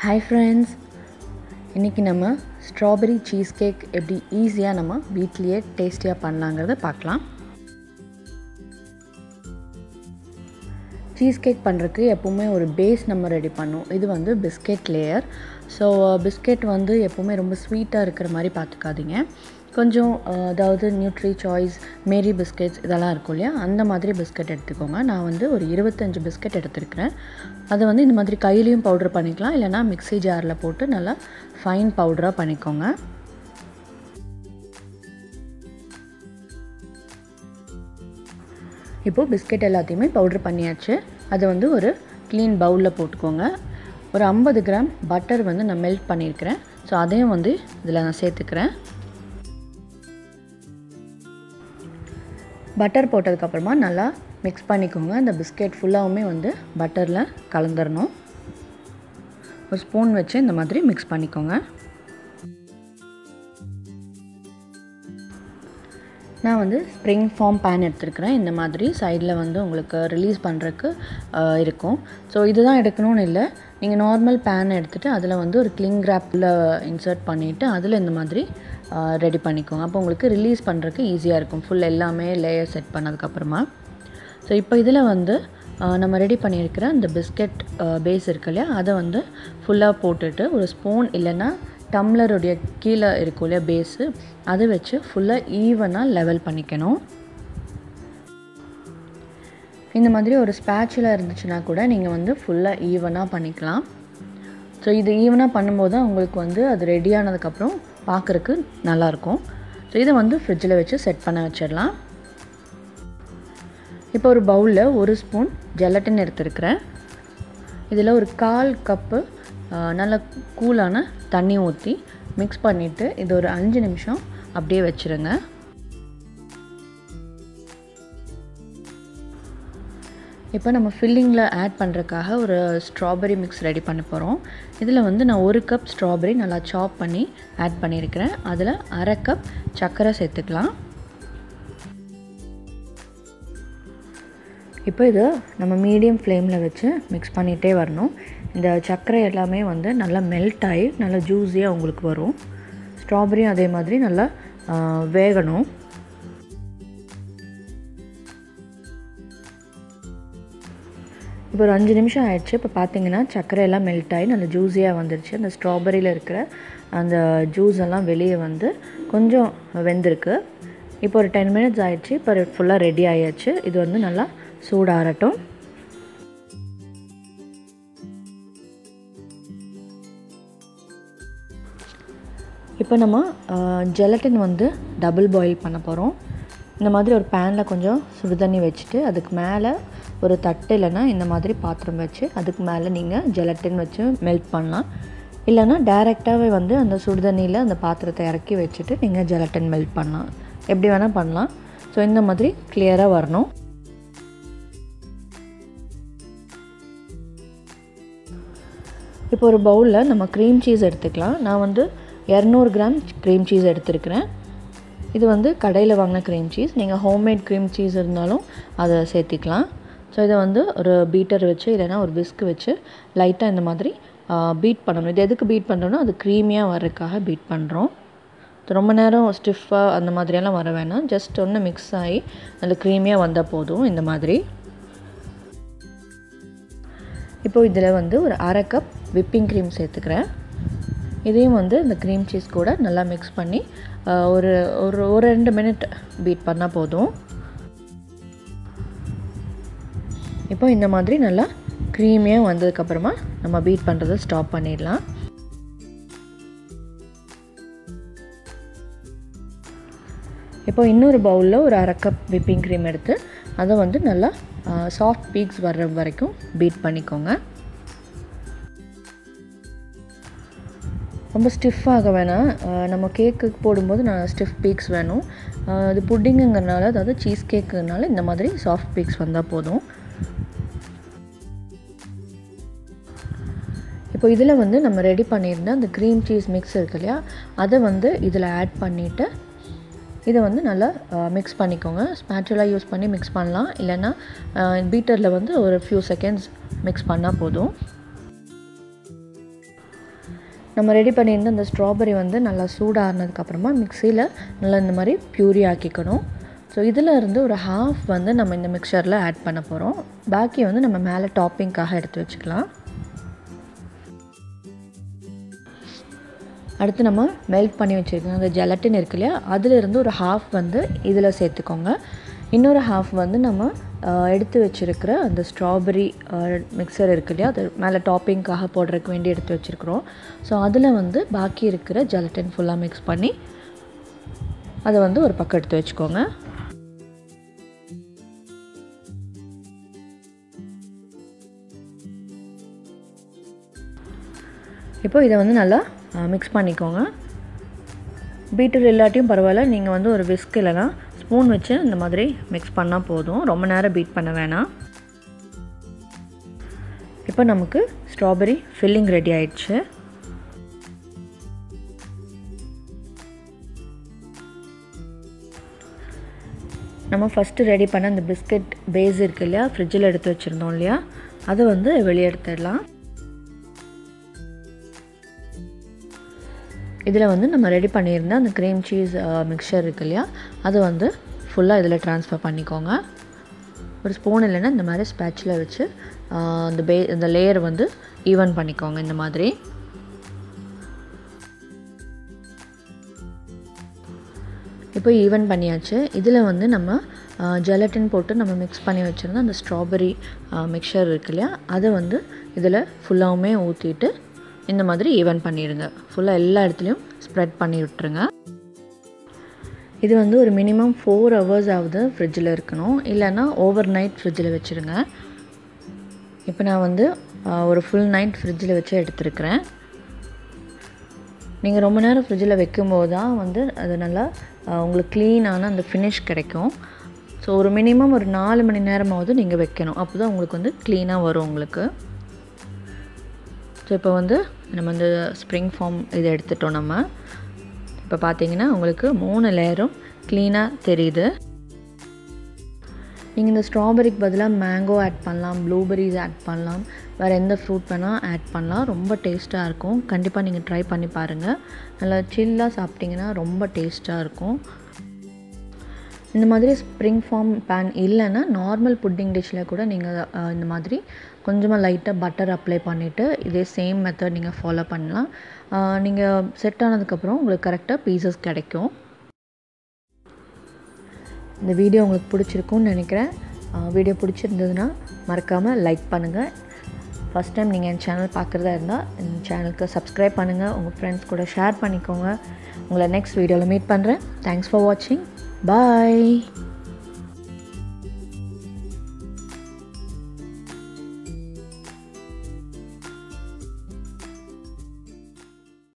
hi friends இன்றைக்கி நம்ம strawberry cheese cake எப்படி ஈஸியாக நம்ம வீட்லேயே டேஸ்டியாக பண்ணலாங்கிறத பார்க்கலாம் சீஸ் கேக் பண்ணுறதுக்கு எப்போவுமே ஒரு பேஸ் நம்ம ரெடி பண்ணோம் இது வந்து பிஸ்கெட் லேயர் ஸோ பிஸ்கெட் வந்து எப்போவுமே ரொம்ப ஸ்வீட்டாக இருக்கிற மாதிரி பார்த்துக்காதீங்க கொஞ்சம் அஹ், அதாவது நியூட்ரி சாய்ஸ் மேரி பிஸ்கெட்ஸ் இதெல்லாம் இருக்கும் இல்லையா அந்த மாதிரி பிஸ்கெட் எடுத்துக்கோங்க நான் வந்து ஒரு இருபத்தஞ்சு பிஸ்கெட் எடுத்துருக்கிறேன் அதை வந்து இந்த மாதிரி கையிலையும் பவுடர் பண்ணிக்கலாம் இல்லைனா மிக்ஸி ஜாரில் போட்டு நல்லா ஃபைன் பவுடராக பண்ணிக்கோங்க இப்போது பிஸ்கெட் எல்லாத்தையுமே பவுடர் பண்ணியாச்சு அதை வந்து ஒரு க்ளீன் பவுலில் போட்டுக்கோங்க ஒரு ஐம்பது கிராம் பட்டர் வந்து நான் மெல்ட் பண்ணியிருக்கிறேன் ஸோ அதையும் வந்து இதில் நான் சேர்த்துக்கிறேன் பட்டர் போட்டதுக்கப்புறமா நல்லா மிக்ஸ் பண்ணிக்கோங்க அந்த பிஸ்கெட் ஃபுல்லாகவுமே வந்து பட்டரில் கலந்துடணும் ஒரு ஸ்பூன் வச்சு இந்த மாதிரி மிக்ஸ் பண்ணிக்கோங்க நான் வந்து ஸ்ப்ரிங் ஃபார்ம் பேன் எடுத்துருக்கிறேன் இந்த மாதிரி சைடில் வந்து உங்களுக்கு ரிலீஸ் பண்ணுறதுக்கு இருக்கும் ஸோ இதுதான் எடுக்கணும்னு இல்லை நீங்கள் நார்மல் பேன் எடுத்துகிட்டு அதில் வந்து ஒரு கிளிங் கிராப்பில் இன்சர்ட் பண்ணிவிட்டு அதில் இந்த மாதிரி ரெடி பண்ணிக்கோங்க அப்போ உங்களுக்கு ரிலீஸ் பண்ணுறதுக்கு ஈஸியாக இருக்கும் ஃபுல் எல்லாமே லேயர் செட் பண்ணதுக்கப்புறமா ஸோ இப்போ இதில் வந்து ஆஹ், நம்ம ரெடி பண்ணியிருக்கிற இந்த பிஸ்கெட் பேஸ் இருக்கு இல்லையா அதை வந்து ஃபுல்லாக போட்டுட்டு ஒரு ஸ்பூன் இல்லைன்னா டம்ளருடைய கீழே இருக்கும் இல்லையா பேஸு அதை வச்சு ஃபுல்லாக ஈவனாக லெவல் பண்ணிக்கணும் இந்த மாதிரி ஒரு ஸ்பேச்சுலாக இருந்துச்சுன்னா கூட நீங்கள் வந்து ஃபுல்லாக ஈவனாக பண்ணிக்கலாம் ஸோ இது ஈவனாக பண்ணும்போது தான் உங்களுக்கு வந்து அது ரெடி ஆனதுக்கப்புறம் பார்க்குறக்கு நல்லாயிருக்கும் ஸோ இதை வந்து ஃப்ரிட்ஜில் வச்சு செட் பண்ண வச்சிடலாம் இப்போ ஒரு பவுலில் ஒரு ஸ்பூன் ஜெலட்டின் எடுத்துருக்கிறேன் இதில் ஒரு கால் கப்பு நல்ல கூலான தண்ணி ஊற்றி மிக்ஸ் பண்ணிவிட்டு இது ஒரு அஞ்சு நிமிஷம் அப்படியே வச்சுருங்க இப்போ நம்ம ஃபில்லிங்கில் ஆட் பண்ணுறதுக்காக ஒரு ஸ்ட்ராபெரி மிக்ஸ் ரெடி பண்ண போகிறோம் இதில் வந்து நான் ஒரு கப் ஸ்ட்ராபெரி நல்லா சாப் பண்ணி ஆட் பண்ணியிருக்கிறேன் அதில் அரை கப் சர்க்கரை சேர்த்துக்கலாம் இப்போ இது நம்ம மீடியம் ஃப்ளேமில் வச்சு மிக்ஸ் பண்ணிகிட்டே வரணும் இந்த சர்க்கரை எல்லாமே வந்து நல்லா மெல்ட் ஆகி நல்லா ஜூஸியாக உங்களுக்கு வரும் ஸ்ட்ராபெரியும் அதே மாதிரி நல்லா ஆ, வேகணும் இப்போ ஒரு அஞ்சு நிமிஷம் ஆயிடுச்சு இப்போ பார்த்தீங்கன்னா சர்க்கரை எல்லாம் மெல்ட் ஆகி நல்லா ஜூஸியாக வந்துருச்சு அந்த ஸ்ட்ராபெரியில் இருக்கிற அந்த ஜூஸ் எல்லாம் வெளியே வந்து கொஞ்சம் வெந்திருக்கு இப்போ ஒரு டென் மினிட்ஸ் ஆயிடுச்சு இப்போ ஃபுல்லாக ரெடி ஆயாச்சு இது வந்து நல்லா சூடாறட்டும் இப்போ நம்ம ஜெலட்டின் வந்து டபுள் பாயில் பண்ண போகிறோம் இந்த மாதிரி ஒரு பேனில் கொஞ்சம் சுடுதண்ணி வச்சுட்டு அதுக்கு மேலே ஒரு தட்டு இல்லைன்னா இந்த மாதிரி பாத்திரம் வச்சு அதுக்கு மேலே நீங்கள் ஜெலட்டின் வச்சு மெல்ட் பண்ணலாம் இல்லைன்னா டைரெக்டாகவே வந்து அந்த சுடுதண்ணியில் அந்த பாத்திரத்தை இறக்கி வச்சுட்டு நீங்கள் ஜெலட்டின் மெல்ட் பண்ணலாம் எப்படி வேணால் பண்ணலாம் ஸோ இந்த மாதிரி கிளியராக வரணும் இப்போ ஒரு பவுலில் நம்ம க்ரீம் சீஸ் எடுத்துக்கலாம் நான் வந்து இரநூறு கிராம் க்ரீம் சீஸ் எடுத்துருக்கிறேன் இது வந்து கடையில் வாங்கின க்ரீம் சீஸ் நீங்கள் ஹோம்மேட் க்ரீம் சீஸ் இருந்தாலும் அதை சேர்த்திக்கலாம் ஸோ இதை வந்து ஒரு பீட்டர் வச்சு இல்லைன்னா ஒரு விஸ்க் வச்சு லைட்டாக இந்த மாதிரி பீட் பண்ணணும் இது எதுக்கு பீட் பண்ணுறோன்னா அது க்ரீமியாக வர்றதுக்காக பீட் பண்ணுறோம் ரொம்ப நேரம் ஸ்டிஃபாக அந்த மாதிரியெல்லாம் வர வேணாம் ஜஸ்ட் ஒன்று மிக்ஸ் ஆகி நல்ல க்ரீமியாக வந்தால் போதும் இந்த மாதிரி இப்போ இதில் வந்து ஒரு அரை கப் விப்பிங் க்ரீம் சேர்த்துக்கிறேன் இதையும் வந்து இந்த க்ரீம் சீஸ் கூட நல்லா மிக்ஸ் பண்ணி ஆஹ், ஒரு ஒரு ஒரு ரெண்டு மினிட் பீட் பண்ணால் போதும் இப்போ இந்த மாதிரி நல்லா க்ரீமியாக வந்ததுக்கப்புறமா நம்ம பீட் பண்ணுறதை ஸ்டாப் பண்ணிடலாம் இப்போ இன்னொரு பவுலில் ஒரு அரை கப் விப்பிங் க்ரீம் எடுத்து அதை வந்து நல்லா சாஃப்ட் பீக்ஸ் வர்ற வரைக்கும் பீட் பண்ணிக்கோங்க ரொம்ப ஸ்டிஃபாக வேணாம் ஆஹ் நம்ம கேக்குக்கு போடும்போது நான் ஸ்டிஃப் பீக்ஸ் வேணும் ஆஹ் அது புட்டிங்குங்கிறனால அதாவது சீஸ் கேக்குனால இந்த மாதிரி சாஃப்ட் பீக்ஸ் வந்தால் போதும் இப்போ இதில் வந்து நம்ம ரெடி பண்ணியிருந்த அந்த க்ரீம் சீஸ் மிக்ஸ் இருக்கு இல்லையா அதை வந்து இதில் ஆட் பண்ணிவிட்டு இதை வந்து நல்லா மிக்ஸ் பண்ணிக்கோங்க ஸ்பேச்சுலாக யூஸ் பண்ணி மிக்ஸ் பண்ணலாம் இல்லைன்னா பீட்டரில் வந்து ஒரு ஃபியூ செகண்ட்ஸ் மிக்ஸ் பண்ணால் போதும் நம்ம ரெடி பண்ணியிருந்த அந்த ஸ்ட்ராபெரி வந்து நல்லா சூடாகினதுக்கப்புறமா மிக்சியில் நல்லா இந்த மாதிரி பியூரி ஆக்கிக்கணும் ஸோ இதில் இருந்து ஒரு ஹாஃப் வந்து நம்ம இந்த மிக்சரில் ஆட் பண்ண போகிறோம் பாக்கி வந்து நம்ம மேலே டாப்பிங்க்காக எடுத்து வச்சுக்கலாம் அடுத்து நம்ம மெல்ட் பண்ணி வச்சுருக்கோம் அந்த ஜெலட்டின் இருக்கு இல்லையா அதிலிருந்து ஒரு ஹாஃப் வந்து இதில் சேர்த்துக்கோங்க இன்னொரு ஹாஃப் வந்து நம்ம எடுத்து வச்சுருக்கிற அந்த ஸ்ட்ராபெரி மிக்சர் இருக்கு இல்லையா அது மேலே டாப்பிங்க்காக போடுறதுக்கு வேண்டி எடுத்து வச்சுருக்குறோம் ஸோ அதில் வந்து பாக்கி இருக்கிற ஜெலட்டின் ஃபுல்லாக மிக்ஸ் பண்ணி அதை வந்து ஒரு பக்கம் எடுத்து வச்சுக்கோங்க இப்போ இதை வந்து நல்லா மிக்ஸ் பண்ணிக்கோங்க பீட்டர் இல்லாட்டியும் பரவாயில்ல நீங்கள் வந்து ஒரு விஸ்க் இல்லைனா ஸ்பூன் வச்சு இந்த மாதிரி மிக்ஸ் பண்ணால் போதும் ரொம்ப நேரம் பீட் பண்ண வேணாம் இப்போ நமக்கு ஸ்ட்ராபெரி ஃபில்லிங் ரெடி ஆயிடுச்சு நம்ம ஃபஸ்ட்டு ரெடி பண்ண அந்த பிஸ்கட் பேஸ் இருக்கு இல்லையா ஃப்ரிட்ஜில் எடுத்து வச்சுருந்தோம் இல்லையா அதை வந்து வெளியே எடுத்துடலாம் இதில் வந்து நம்ம ரெடி பண்ணியிருந்த அந்த க்ரீம் சீஸ் மிக்சர் இருக்கு இல்லையா அதை வந்து ஃபுல்லாக இதில் ட்ரான்ஸ்ஃபர் பண்ணிக்கோங்க ஒரு ஸ்பூன் இல்லைன்னா இந்த மாதிரி ஸ்பேச்சில் வச்சு அந்த பே இந்த லேயர் வந்து ஈவன் பண்ணிக்கோங்க இந்த மாதிரி இப்போ ஈவன் பண்ணியாச்சு இதில் வந்து நம்ம ஜெலட்டின் போட்டு நம்ம மிக்ஸ் பண்ணி வச்சுருந்த அந்த ஸ்ட்ராபெரி மிக்சர் இருக்கு இல்லையா அதை வந்து இதில் ஃபுல்லாகவுமே ஊற்றிட்டு இந்த மாதிரி ஈவன் பண்ணிடுங்க ஃபுல்லாக எல்லா இடத்துலையும் ஸ்ப்ரெட் பண்ணி விட்டுருங்க இது வந்து ஒரு மினிமம் ஃபோர் ஹவர்ஸ் ஆகுது ஃப்ரிட்ஜில் இருக்கணும் இல்லைன்னா ஓவர் நைட் ஃப்ரிட்ஜில் வச்சுருங்க இப்போ நான் வந்து ஒரு ஃபுல் நைட் ஃப்ரிட்ஜில் வச்சு எடுத்துருக்கிறேன் நீங்கள் ரொம்ப நேரம் ஃப்ரிட்ஜில் வைக்கும்போது தான் வந்து அது நல்லா உங்களுக்கு க்ளீனான அந்த ஃபினிஷ் கிடைக்கும் ஸோ ஒரு மினிமம் ஒரு நாலு மணி நேரமாவது நீங்கள் வைக்கணும் அப்போ தான் உங்களுக்கு வந்து க்ளீனாக வரும் உங்களுக்கு ஸோ இப்போ வந்து நம்ம வந்து ஸ்ப்ரிங் ஃபார்ம் இதை எடுத்துட்டோம் நம்ம இப்போ பார்த்தீங்கன்னா உங்களுக்கு மூணு லேயரும் க்ளீனாக தெரியுது நீங்கள் இந்த ஸ்ட்ராபெரிக்கு பதிலாக மேங்கோ ஆட் பண்ணலாம் ப்ளூபெரிஸ் ஆட் பண்ணலாம் வேறு எந்த ஃப்ரூட் வேணால் ஆட் பண்ணலாம் ரொம்ப டேஸ்ட்டாக இருக்கும் கண்டிப்பாக நீங்கள் ட்ரை பண்ணி பாருங்கள் நல்லா சில்லாக சாப்பிட்டிங்கன்னா ரொம்ப டேஸ்ட்டாக இருக்கும் இந்த மாதிரி ஸ்ப்ரிங் ஃபார்ம் பேன் இல்லைன்னா நார்மல் புட்டிங் டிஷ்ஷில் கூட நீங்கள் இந்த மாதிரி கொஞ்சமாக லைட்டாக பட்டர் அப்ளை பண்ணிவிட்டு இதே சேம் மெத்தட் நீங்கள் ஃபாலோ பண்ணலாம் நீங்கள் செட் ஆனதுக்கப்புறம் உங்களுக்கு கரெக்டாக பீசஸ் கிடைக்கும் இந்த வீடியோ உங்களுக்கு பிடிச்சிருக்கும்னு நினைக்கிறேன் வீடியோ பிடிச்சிருந்ததுன்னா மறக்காமல் லைக் பண்ணுங்கள் ஃபஸ்ட் டைம் நீங்கள் என் சேனல் பார்க்குறதா இருந்தால் என் சேனலுக்கு சப்ஸ்கிரைப் பண்ணுங்கள் உங்கள் ஃப்ரெண்ட்ஸ் கூட ஷேர் பண்ணிக்கோங்க உங்களை நெக்ஸ்ட் வீடியோவில் மீட் பண்ணுறேன் தேங்க்ஸ் ஃபார் வாட்சிங் பாய்